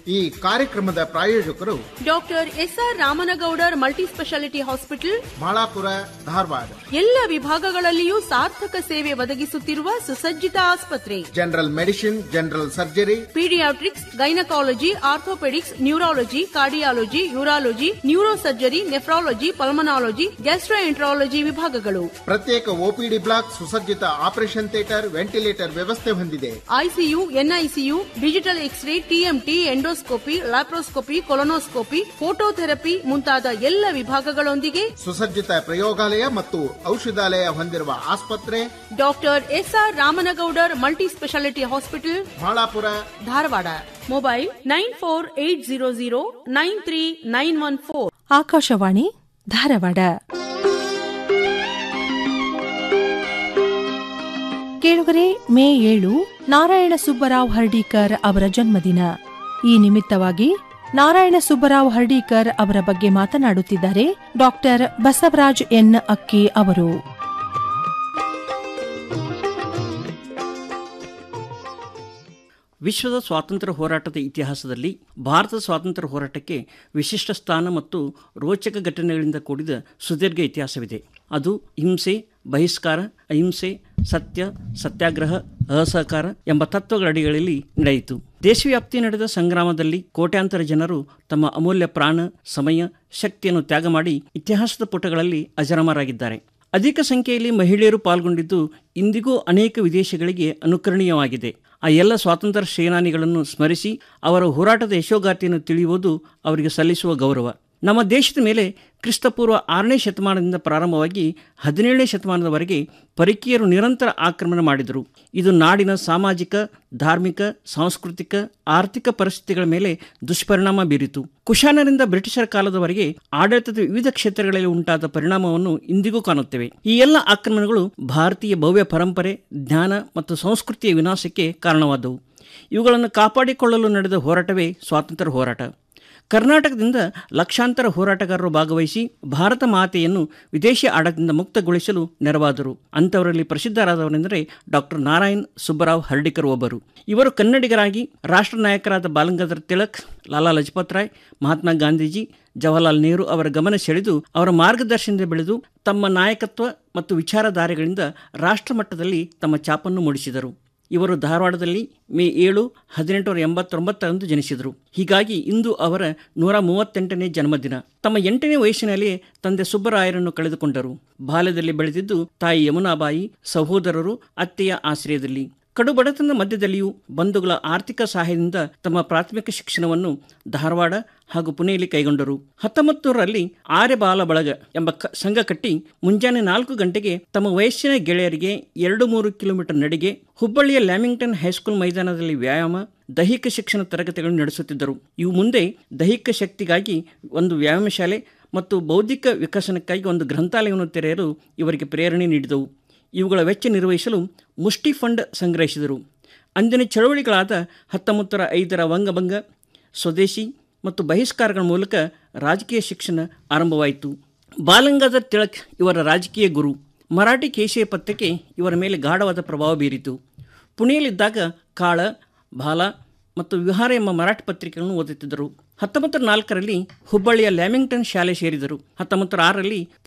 ಈ ಕಾರ್ಯಕ್ರಮದ ಪ್ರಾಯೋಜಕರು doctor SR Ramanagoudar multi speciality hospital Balapura Dharwad ಎಲ್ಲ ವಿಭಾಗಗಳಲ್ಲಿಯೂ ಸಾರ್ಥಕ ಸೇವೆ ಒದಗಿಸುತ್ತಿರುವ ಸುಸಜ್ಜಿತ ಆಸ್ಪತ್ರೆ general medicine general surgery paediatrics gynaecology orthopaedics neurology cardiology urology neuro surgery nephrology pulmonology gastroenterology ವಿಭಾಗಗಳು ಪ್ರತ್ಯೇಕ ಒಪಿಡಿ ಬ್ಲಾಕ್ ಸುಸಜ್ಜಿತ ಆಪರೇಷನ್ ಥಿಯೇಟರ್ ವೆಂಟಿಲೇಟರ್ ವ್ಯವಸ್ಥೆ ಹೊಂದಿದೆ ICU NICU digital x ray TMT endoscopy laparoscopy colonoscopy phototherapy ಮುಂತಾದ ಎಲ್ಲ ವಿಭಾಗಗಳೊಂದಿಗೆ ಸುಸಜ್ಜಿತ ಪ್ರಯೋಗಾಲಯ ಮತ್ತು ಔಷಧಾಲಯ ಹೊಂದಿರುವ ಆಸ್ಪತ್ರೆ doctor SR Ramanagoudar multi speciality hospital Balapura Dharwad mobile nine four eight zero zero nine three nine one four Akashvani Dharwad ಕೇಳುಗರೆ ಮೇ ಏಳು ನಾರಾಯಣ ಸುಬ್ಬರಾವ್ ಹರ್ಡೀಕರ್ ಅವರ ಜನ್ಮದಿನ ಈ ನಿಮಿತ್ತವಾಗಿ ನಾರಾಯಣ ಸುಬ್ಬರಾವ್ ಹರ್ಡೀಕರ್ ಅವರ ಬಗ್ಗೆ ಮಾತನಾಡುತ್ತಿದ್ದಾರೆ ಡಾಕ್ಟರ್ ಬಸವರಾಜ್ ಎನ್ ಅಕ್ಕಿ ಅವರು ವಿಶ್ವದ ಸ್ವಾತಂತ್ರ್ಯ ಹೋರಾಟದ ಇತಿಹಾಸದಲ್ಲಿ ಭಾರತದ ಸ್ವಾತಂತ್ರ್ಯ ಹೋರಾಟಕ್ಕೆ ವಿಶಿಷ್ಟ ಸ್ಥಾನ ಮತ್ತು ರೋಚಕ ಘಟನೆಗಳಿಂದ ಕೂಡಿದ ಸುದೀರ್ಘ ಇತಿಹಾಸವಿದೆ ಅದು ಹಿಂಸೆ ಬಹಿಷ್ಕಾರ ಅಹಿಂಸೆ ಸತ್ಯ ಸತ್ಯಾಗ್ರಹ ಅಸಹಕಾರ ಎಂಬ ತತ್ವಗಳ ಅಡಿಗಳಲ್ಲಿ ನಡೆಯಿತು ದೇಶವ್ಯಾಪ್ತಿ ನಡೆದ ಸಂಗ್ರಾಮದಲ್ಲಿ ಕೋಟ್ಯಾಂತರ ಜನರು ತಮ್ಮ ಅಮೂಲ್ಯ ಪ್ರಾಣ ಸಮಯ ಶಕ್ತಿಯನ್ನು ತ್ಯಾಗ ಮಾಡಿ ಇತಿಹಾಸದ ಪುಟಗಳಲ್ಲಿ ಅಜರಮರಾಗಿದ್ದಾರೆ ಅಧಿಕ ಸಂಖ್ಯೆಯಲ್ಲಿ ಮಹಿಳೆಯರು ಪಾಲ್ಗೊಂಡಿದ್ದು ಇಂದಿಗೂ ಅನೇಕ ವಿದೇಶಗಳಿಗೆ ಅನುಕರಣೀಯವಾಗಿದೆ ಆ ಎಲ್ಲ ಸ್ವಾತಂತ್ರ್ಯ ಸೇನಾನಿಗಳನ್ನು ಸ್ಮರಿಸಿ ಅವರ ಹೋರಾಟದ ಯಶೋಗಾಥೆಯನ್ನು ತಿಳಿಯುವುದು ಅವರಿಗೆ ಸಲ್ಲಿಸುವ ಗೌರವ ನಮ್ಮ ದೇಶದ ಮೇಲೆ ಕ್ರಿಸ್ತಪೂರ್ವ ಆರನೇ ಶತಮಾನದಿಂದ ಪ್ರಾರಂಭವಾಗಿ ಹದಿನೇಳನೇ ಶತಮಾನದವರೆಗೆ ಪರಕೀಯರು ನಿರಂತರ ಆಕ್ರಮಣ ಮಾಡಿದರು ಇದು ನಾಡಿನ ಸಾಮಾಜಿಕ ಧಾರ್ಮಿಕ ಸಾಂಸ್ಕೃತಿಕ ಆರ್ಥಿಕ ಪರಿಸ್ಥಿತಿಗಳ ಮೇಲೆ ದುಷ್ಪರಿಣಾಮ ಬೀರಿತು ಕುಶಾನರಿಂದ ಬ್ರಿಟಿಷರ ಕಾಲದವರೆಗೆ ಆಡಳಿತದ ವಿವಿಧ ಕ್ಷೇತ್ರಗಳಲ್ಲಿ ಉಂಟಾದ ಪರಿಣಾಮವನ್ನು ಇಂದಿಗೂ ಕಾಣುತ್ತೇವೆ ಈ ಎಲ್ಲ ಆಕ್ರಮಣಗಳು ಭಾರತೀಯ ಭವ್ಯ ಪರಂಪರೆ ಜ್ಞಾನ ಮತ್ತು ಸಂಸ್ಕೃತಿಯ ವಿನಾಶಕ್ಕೆ ಕಾರಣವಾದವು ಇವುಗಳನ್ನು ಕಾಪಾಡಿಕೊಳ್ಳಲು ನಡೆದ ಹೋರಾಟವೇ ಸ್ವಾತಂತ್ರ್ಯ ಹೋರಾಟ ಕರ್ನಾಟಕದಿಂದ ಲಕ್ಷಾಂತರ ಹೋರಾಟಗಾರರು ಭಾಗವಹಿಸಿ ಭಾರತ ಮಾತೆಯನ್ನು ವಿದೇಶಿ ಆಡಳಿತದಿಂದ ಮುಕ್ತಗೊಳಿಸಲು ನೆರವಾದರು ಅಂಥವರಲ್ಲಿ ಪ್ರಸಿದ್ಧರಾದವರೆಂದರೆ ಡಾಕ್ಟರ್ ನಾರಾಯಣ್ ಸುಬ್ಬರಾವ್ ಹರ್ಡಿಕರ್ ಒಬ್ಬರು ಇವರು ಕನ್ನಡಿಗರಾಗಿ ರಾಷ್ಟ್ರ ನಾಯಕರಾದ ಬಾಲಗಂಗಾಧರ್ ತಿಲಕ್ ಲಾಲಾ ಲಜಪತ್ ರಾಯ್ ಮಹಾತ್ಮ ಗಾಂಧೀಜಿ ಜವಾಹರ್ಲಾಲ್ ನೆಹರು ಅವರ ಗಮನ ಸೆಳೆದು ಅವರ ಮಾರ್ಗದರ್ಶನದಿಂದ ಬೆಳೆದು ತಮ್ಮ ನಾಯಕತ್ವ ಮತ್ತು ವಿಚಾರಧಾರೆಗಳಿಂದ ರಾಷ್ಟ್ರಮಟ್ಟದಲ್ಲಿ ತಮ್ಮ ಛಾಪನ್ನು ಮೂಡಿಸಿದರು ಇವರು ಧಾರವಾಡದಲ್ಲಿ ಮೇ ಏಳು ಹದಿನೆಂಟುನೂರ ಎಂಬತ್ತೊಂಬತ್ತರಂದು ಜನಿಸಿದರು ಹೀಗಾಗಿ ಇಂದು ಅವರ ನೂರ ಮೂವತ್ತೆಂಟನೇ ಜನ್ಮದಿನ ತಮ್ಮ ಎಂಟನೇ ವಯಸ್ಸಿನಲ್ಲಿ ತಂದೆ ಸುಬ್ಬರಾಯರನ್ನು ಕಳೆದುಕೊಂಡರು ಬಾಲ್ಯದಲ್ಲಿ ಬೆಳೆದಿದ್ದು ತಾಯಿ ಯಮುನಾಬಾಯಿ ಸಹೋದರರು ಅತ್ತೆಯ ಆಶ್ರಯದಲ್ಲಿ ಕಡು ಬಡತನದ ಮಧ್ಯದಲ್ಲಿಯೂ ಬಂಧುಗಳ ಆರ್ಥಿಕ ಸಹಾಯದಿಂದ ತಮ್ಮ ಪ್ರಾಥಮಿಕ ಶಿಕ್ಷಣವನ್ನು ಧಾರವಾಡ ಹಾಗೂ ಪುಣೆಯಲ್ಲಿ ಕೈಗೊಂಡರು ಹತ್ತೊಂಬತ್ತೂರರಲ್ಲಿ ಆರ್ಯ ಬಾಲ ಬಳಗ ಎಂಬ ಕ- ಸಂಘ ಕಟ್ಟಿ ಮುಂಜಾನೆ ನಾಲ್ಕು ಗಂಟೆಗೆ ತಮ್ಮ ವಯಸ್ಸಿನ ಗೆಳೆಯರಿಗೆ ಎರಡು ಮೂರು ಕಿಲೋಮೀಟರ್ ನಡಿಗೆ ಹುಬ್ಬಳ್ಳಿಯ ಲ್ಯಾಮಿಂಗ್ಟನ್ ಹೈಸ್ಕೂಲ್ ಮೈದಾನದಲ್ಲಿ ವ್ಯಾಯಾಮ ದೈಹಿಕ ಶಿಕ್ಷಣ ತರಗತಿಗಳನ್ನು ನಡೆಸುತ್ತಿದ್ದರು ಇವು ಮುಂದೆ ದೈಹಿಕ ಶಕ್ತಿಗಾಗಿ ಒಂದು ವ್ಯಾಯಾಮ ಶಾಲೆ ಮತ್ತು ಬೌದ್ಧಿಕ ವಿಕಸನಕ್ಕಾಗಿ ಒಂದು ಗ್ರಂಥಾಲಯವನ್ನು ತೆರೆಯಲು ಇವರಿಗೆ ಪ್ರೇರಣೆ ನೀಡಿದವು ಇವುಗಳ ವೆಚ್ಚ ನಿರ್ವಹಿಸಲು ಮುಷ್ಟಿ ಫಂಡ್ ಸಂಗ್ರಹಿಸಿದರು ಅಂದಿನ ಚಳವಳಿಗಳಾದ ಹತ್ತೊಂಬತ್ತರ ಐದರ ವಂಗಭಂಗ ಸ್ವದೇಶಿ ಮತ್ತು ಬಹಿಷ್ಕಾರಗಳ ಮೂಲಕ ರಾಜಕೀಯ ಶಿಕ್ಷಣ ಆರಂಭವಾಯಿತು ಬಾಲಂಗಾಧರ್ ತಿಳಕ್ ಇವರ ರಾಜಕೀಯ ಗುರು ಮರಾಠಿ ಕೇಶೀಯ ಪತ್ರಿಕೆ ಇವರ ಮೇಲೆ ಗಾಢವಾದ ಪ್ರಭಾವ ಬೀರಿತು ಪುಣೆಯಲ್ಲಿದ್ದಾಗ ಕಾಳ ಬಾಲ ಮತ್ತು ವಿಹಾರ ಎಂಬ ಮರಾಠಿ ಪತ್ರಿಕೆಗಳನ್ನು ಓದುತ್ತಿದ್ದರು ಹತ್ತೊಂಬತ್ತರ ನಾಲ್ಕರಲ್ಲಿ ಹುಬ್ಬಳ್ಳಿಯ ಲ್ಯಾಮಿಂಗ್ಟನ್ ಶಾಲೆ ಸೇರಿದರು ಹತ್ತೊಂಬತ್ತರ ಆರರಲ್ಲಿ